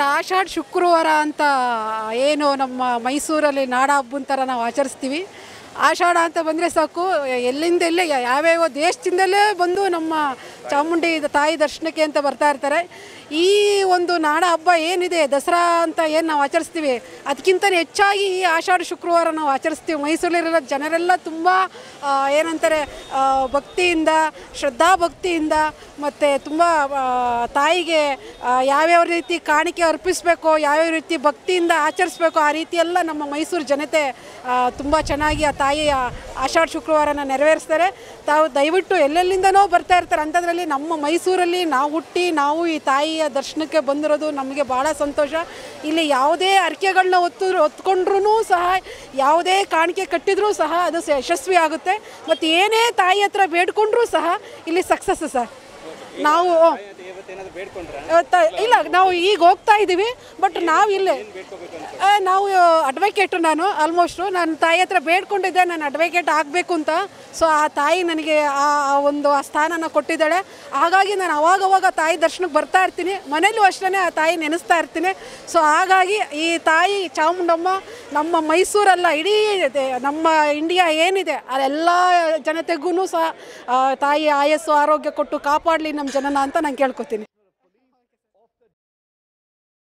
ಆಷಾಢ ಶುಕ್ರವಾರ ಅಂತ ಏನು ನಮ್ಮ ಮೈಸೂರಲ್ಲಿ ನಾಡ ಹಬ್ಬನ ಥರ ನಾವು ಆಚರಿಸ್ತೀವಿ ಆಷಾಢ ಅಂತ ಬಂದರೆ ಸಾಕು ಎಲ್ಲಿಂದೆಲ್ಲೇ ಯಾವ್ಯಾವ ದೇಶದಿಂದಲೇ ಬಂದು ನಮ್ಮ ಚಾಮುಂಡಿ ತಾಯಿ ದರ್ಶನಕ್ಕೆ ಅಂತ ಬರ್ತಾ ಇರ್ತಾರೆ ಈ ಒಂದು ನಾಡ ಹಬ್ಬ ಏನಿದೆ ದಸರಾ ಅಂತ ಏನು ನಾವು ಆಚರಿಸ್ತೀವಿ ಅದಕ್ಕಿಂತ ಹೆಚ್ಚಾಗಿ ಈ ಆಷಾಢ ಶುಕ್ರವಾರ ನಾವು ಆಚರಿಸ್ತೀವಿ ಮೈಸೂರಲ್ಲಿರೋ ಜನರೆಲ್ಲ ತುಂಬ ಆ, ಏನಂತಾರೆ ಆ, ಭಕ್ತಿಯಿಂದ ಶ್ರದ್ಧಾ ಭಕ್ತಿಯಿಂದ ಮತ್ತು ತುಂಬ ಆ, ತಾಯಿಗೆ ಆ, ಯಾವ್ಯಾವ ರೀತಿ ಕಾಣಿಕೆ ಅರ್ಪಿಸಬೇಕು ಯಾವ್ಯಾವ ರೀತಿ ಭಕ್ತಿಯಿಂದ ಆಚರಿಸ್ಬೇಕು ಆ ರೀತಿ ಎಲ್ಲ ನಮ್ಮ ಮೈಸೂರು ಜನತೆ ತುಂಬ ಚೆನ್ನಾಗಿ ಆ ತಾಯಿಯ ಆಷಾಢ ಶುಕ್ರವಾರನ ನೆರವೇರಿಸ್ತಾರೆ ತಾವು ದಯವಿಟ್ಟು ಎಲ್ಲೆಲ್ಲಿಂದನೋ ಬರ್ತಾ ಇರ್ತಾರೆ ಅಂಥದ್ರಲ್ಲಿ ನಮ್ಮ ಮೈಸೂರಲ್ಲಿ ನಾವು ಹುಟ್ಟಿ ನಾವು ಈ ತಾಯಿಯ ದರ್ಶನಕ್ಕೆ ಬಂದಿರೋದು ನಮಗೆ ಭಾಳ ಸಂತೋಷ ಇಲ್ಲಿ ಯಾವುದೇ ಅರಿಕೆಗಳನ್ನ ಹೊತ್ತು ಹೊತ್ಕೊಂಡ್ರೂ ಸಹ ಯಾವುದೇ ಕಾಣಿಕೆ ಕಟ್ಟಿದ್ರೂ ಸಹ ಅದು ಸ- ಯಶಸ್ವಿ ಆಗುತ್ತೆ ಮತ್ತು ಏನೇ ತಾಯಿ ಹತ್ರ ಬೇಡ್ಕೊಂಡ್ರೂ ಸಹ ಇಲ್ಲಿ ಸಕ್ಸಸ್ ಸರ್ ನಾವು ಇವತ್ತ ಇಲ್ಲ ನಾವು ಈಗ ಹೋಗ್ತಾ ಇದ್ದೀವಿ ಬಟ್ ನಾವು ಇಲ್ಲೇ ಆ, ನಾವು ಅಡ್ವೊಕೇಟು ನಾನು ಆಲ್ಮೋಸ್ಟು ನನ್ನ ತಾಯಿ ಹತ್ರ ಬೇಡ್ಕೊಂಡಿದ್ದೆ ನಾನು ಅಡ್ವೊಕೇಟ್ ಆಗಬೇಕು ಅಂತ ಸೊ ಆ ತಾಯಿ ನನಗೆ ಆ ಆ ಒಂದು ಆ ಸ್ಥಾನನ ಕೊಟ್ಟಿದ್ದಾಳೆ ಹಾಗಾಗಿ ನಾನು ಅವಾಗ ಅವಾಗ ತಾಯಿ ದರ್ಶನಕ್ಕೆ ಬರ್ತಾ ಇರ್ತೀನಿ ಮನೇಲೂ ಅಷ್ಟೇ ಆ ತಾಯಿ ನೆನೆಸ್ತಾ ಇರ್ತೀನಿ ಸೊ ಹಾಗಾಗಿ ಈ ತಾಯಿ ಚಾಮುಂಡಮ್ಮ ನಮ್ಮ ಮೈಸೂರಲ್ಲ ಇಡೀ ದೆ- ನಮ್ಮ ಇಂಡಿಯಾ ಏನಿದೆ ಅದೆಲ್ಲ ಜನತೆಗೂ ಸಹ ಆ, ತಾಯಿ ಆಯಸ್ಸು ಆರೋಗ್ಯ ಕೊಟ್ಟು ಕಾಪಾಡಲಿ ನಮ್ಮ ಜನನ ಅಂತ ನಾನು ಕೇಳ್ಕೊತೀನಿ